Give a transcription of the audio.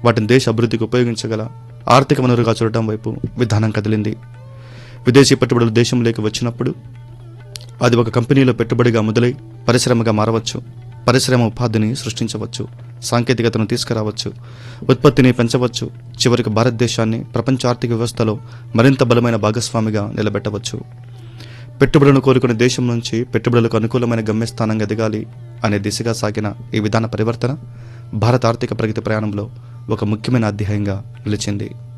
వాటిని దేశ అభివృద్ధికి ఉపయోగించగల ఆర్థిక వనరుగా చూడటం వైపు విధానం కదిలింది విదేశీ పెట్టుబడులు దేశంలోకి వచ్చినప్పుడు అది ఒక కంపెనీలో పెట్టుబడిగా మొదలై పరిశ్రమగా మారవచ్చు పరిశ్రమ ఉపాధిని సృష్టించవచ్చు సాంకేతికతను తీసుకురావచ్చు ఉత్పత్తిని పెంచవచ్చు చివరికి భారతదేశాన్ని ప్రపంచ ఆర్థిక వ్యవస్థలో మరింత బలమైన భాగస్వామిగా నిలబెట్టవచ్చు పెట్టుబడులను కోరుకునే దేశం నుంచి పెట్టుబడులకు అనుకూలమైన గమ్యస్థానంగా ఎదగాలి అనే దిశగా సాగిన ఈ విధాన పరివర్తన భారత ఆర్థిక ప్రగతి ప్రయాణంలో ఒక ముఖ్యమైన అధ్యాయంగా నిలిచింది